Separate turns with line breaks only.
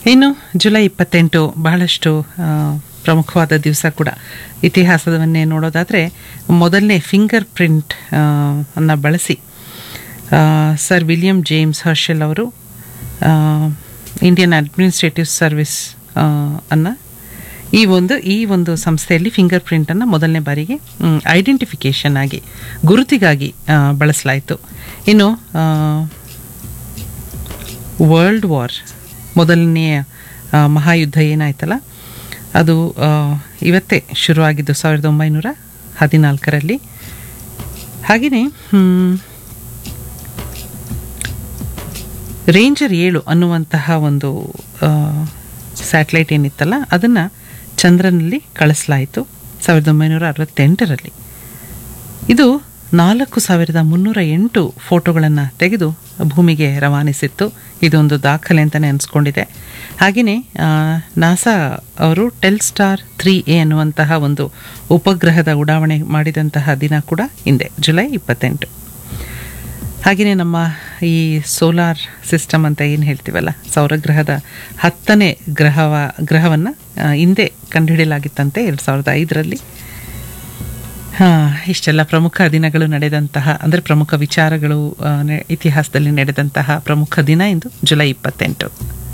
ಇನ್ನು ಜುಲೈ ಇಪ್ಪತ್ತೆಂಟು ಬಹಳಷ್ಟು ಆ, ಪ್ರಮುಖವಾದ ದಿವಸ ಕೂಡ ಇತಿಹಾಸವನ್ನೇ ನೋಡೋದಾದರೆ ಮೊದಲನೇ ಫಿಂಗರ್ ಪ್ರಿಂಟ್ ಅನ್ನು ಬಳಸಿ ಆ, ಸರ್ ವಿಲಿಯಂ ಜೇಮ್ಸ್ ಹರ್ಷೆಲ್ ಅವರು ಆ, ಇಂಡಿಯನ್ ಅಡ್ಮಿನಿಸ್ಟ್ರೇಟಿವ್ ಸರ್ವಿಸ್ ಆ, ಅನ್ನ ಈ ಒಂದು ಈ ಒಂದು ಸಂಸ್ಥೆಯಲ್ಲಿ ಫಿಂಗರ್ ಪ್ರಿಂಟನ್ನು ಮೊದಲನೇ ಬಾರಿಗೆ ಐಡೆಂಟಿಫಿಕೇಷನ್ ಆಗಿ ಗುರುತಿಗಾಗಿ ಆ, ಬಳಸಲಾಯಿತು ಇನ್ನು ಆ, ವರ್ಲ್ಡ್ ವಾರ್ ಮೊದಲನೆಯ ಆ, ಮಹಾಯುದ್ಧ ಏನಾಯ್ತಲ್ಲ ಅದು ಆ, ಇವತ್ತೇ ಶುರುವಾಗಿದ್ದು ಸಾವಿರದ ಒಂಬೈನೂರ ಹದಿನಾಲ್ಕರಲ್ಲಿ ಹಾಗೆಯೇ ರೇಂಜರ್ ಏಳು ಅನ್ನುವಂತಹ ಒಂದು ಸ್ಯಾಟಲೈಟ್ ಏನಿತ್ತಲ್ಲ ಅದನ್ನು ಚಂದ್ರನಲ್ಲಿ ಕಳಿಸಲಾಯಿತು ಸಾವಿರದ ಒಂಬೈನೂರ ಅರವತ್ತೆಂಟರಲ್ಲಿ ಇದು ನಾಲ್ಕು ಸಾವಿರದ ಮುನ್ನೂರ ಎಂಟು ಫೋಟೋಗಳನ್ನು ತೆಗೆದು ಭೂಮಿಗೆ ರವಾನಿಸಿತ್ತು ಇದೊಂದು ದಾಖಲೆ ಅಂತಲೇ ಅನಿಸ್ಕೊಂಡಿದೆ ಹಾಗೆಯೇ ನಾಸಾ ಅವರು ಟೆಲ್ಸ್ಟಾರ್ ತ್ರೀ ಎ ಅನ್ನುವಂತಹ ಒಂದು ಉಪಗ್ರಹದ ಉಡಾವಣೆ ಮಾಡಿದಂತಹ ದಿನ ಕೂಡ ಹಿಂದೆ ಜುಲೈ ಇಪ್ಪತ್ತೆಂಟು ಹಾಗೆಯೇ ನಮ್ಮ ಈ ಸೋಲಾರ್ ಸಿಸ್ಟಮ್ ಅಂತ ಏನು ಹೇಳ್ತೀವಲ್ಲ ಸೌರಗ್ರಹದ ಹತ್ತನೇ ಗ್ರಹವ ಗ್ರಹವನ್ನು ಹಿಂದೆ ಕಂಡುಹಿಡಿಯಲಾಗಿತ್ತಂತೆ ಎರಡು ಸಾವಿರದ ಐದರಲ್ಲಿ ಹಾಂ ಇಷ್ಟೆಲ್ಲ ಪ್ರಮುಖ ದಿನಗಳು ನಡೆದಂತಹ ಅಂದರೆ ಪ್ರಮುಖ ವಿಚಾರಗಳು ಆ, ನೆ- ಇತಿಹಾಸದಲ್ಲಿ ನಡೆದಂತಹ ಪ್ರಮುಖ ದಿನ ಇಂದು ಜುಲೈ ಇಪ್ಪತ್ತೆಂಟು